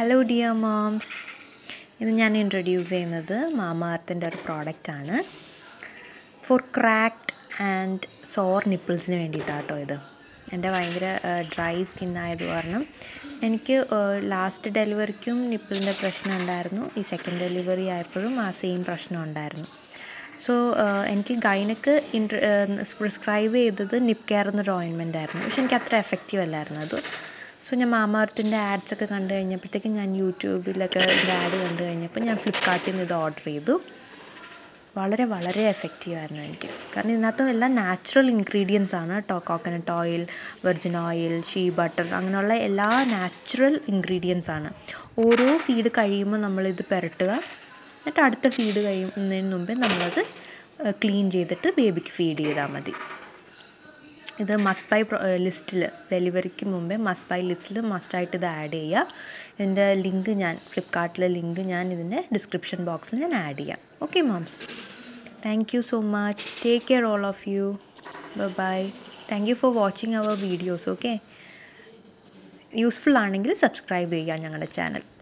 hello dear moms ഇത് ഞാൻ introduce ചെയ്യുന്നത് മാമാർത്തിൻ്റെ ഒരു പ്രോഡക്റ്റാണ് ഫോർ ക്രാക്ഡ് ആൻഡ് സോർ നിപ്പിൾസിന് വേണ്ടിയിട്ടാണ് കേട്ടോ ഇത് എൻ്റെ ഭയങ്കര ഡ്രൈ സ്കിൻ ആയത് കാരണം എനിക്ക് ലാസ്റ്റ് ഡെലിവറിക്കും നിപ്പിളിൻ്റെ പ്രശ്നം ഉണ്ടായിരുന്നു ഈ സെക്കൻഡ് ഡെലിവറി ആയപ്പോഴും ആ സെയിം പ്രശ്നം ഉണ്ടായിരുന്നു സോ എനിക്ക് ഗൈനക്ക് ഇൻട്ര പ്രിസ്ക്രൈബ് ചെയ്തത് നിപ്പ് കെയർ എന്നൊരു ഓയിൻമെൻ്റ് ആയിരുന്നു പക്ഷെ എനിക്ക് അത്ര എഫക്റ്റീവ് അല്ലായിരുന്നു അത് സോ ഞാൻ മാമാർത്തിൻ്റെ ആഡ്സ് ഒക്കെ കണ്ടു കഴിഞ്ഞപ്പോഴത്തേക്കും ഞാൻ യൂട്യൂബിലൊക്കെ ഇതിൻ്റെ ആഡ് കണ്ടു കഴിഞ്ഞപ്പോൾ ഞാൻ ഫ്ലിപ്കാർട്ടിൽ നിന്ന് ഇത് ഓർഡർ ചെയ്തു വളരെ വളരെ എഫക്റ്റീവ് ആയിരുന്നു എനിക്ക് കാരണം ഇതിനകത്ത് എല്ലാം നാച്ചുറൽ ഇൻഗ്രീഡിയൻസ് ആണ് കേട്ടോ coconut oil virgin oil shea butter അങ്ങനെയുള്ള എല്ലാ നാച്ചുറൽ ഇൻഗ്രീഡിയൻസ് ആണ് ഓരോ ഫീഡ് കഴിയുമ്പോൾ നമ്മളിത് പുരട്ടുക എന്നിട്ട് അടുത്ത ഫീഡ് കഴിയുന്നതിന് മുമ്പേ നമ്മളത് ക്ലീൻ ചെയ്തിട്ട് ബേബിക്ക് ഫീഡ് ചെയ്താൽ മതി ഇത് മസ്റ്റ് ബൈ ലിസ്റ്റിൽ ഡെലിവറിക്ക് മുമ്പേ മസ്റ്റ് ബൈ ലിസ്റ്റിൽ മസ്റ്റായിട്ട് ഇത് ആഡ് ചെയ്യുക ഇതിൻ്റെ ലിങ്ക് ഞാൻ ഫ്ലിപ്കാർട്ടിലെ ലിങ്ക് ഞാൻ ഇതിൻ്റെ ഡിസ്ക്രിപ്ഷൻ ബോക്സിൽ ഞാൻ ആഡ് ചെയ്യാം okay moms thank you so much take care all of you bye thank you for watching our videos okay useful ആണെങ്കിൽ സബ്സ്ക്രൈബ് ചെയ്യുക ഞങ്ങളുടെ ചാനൽ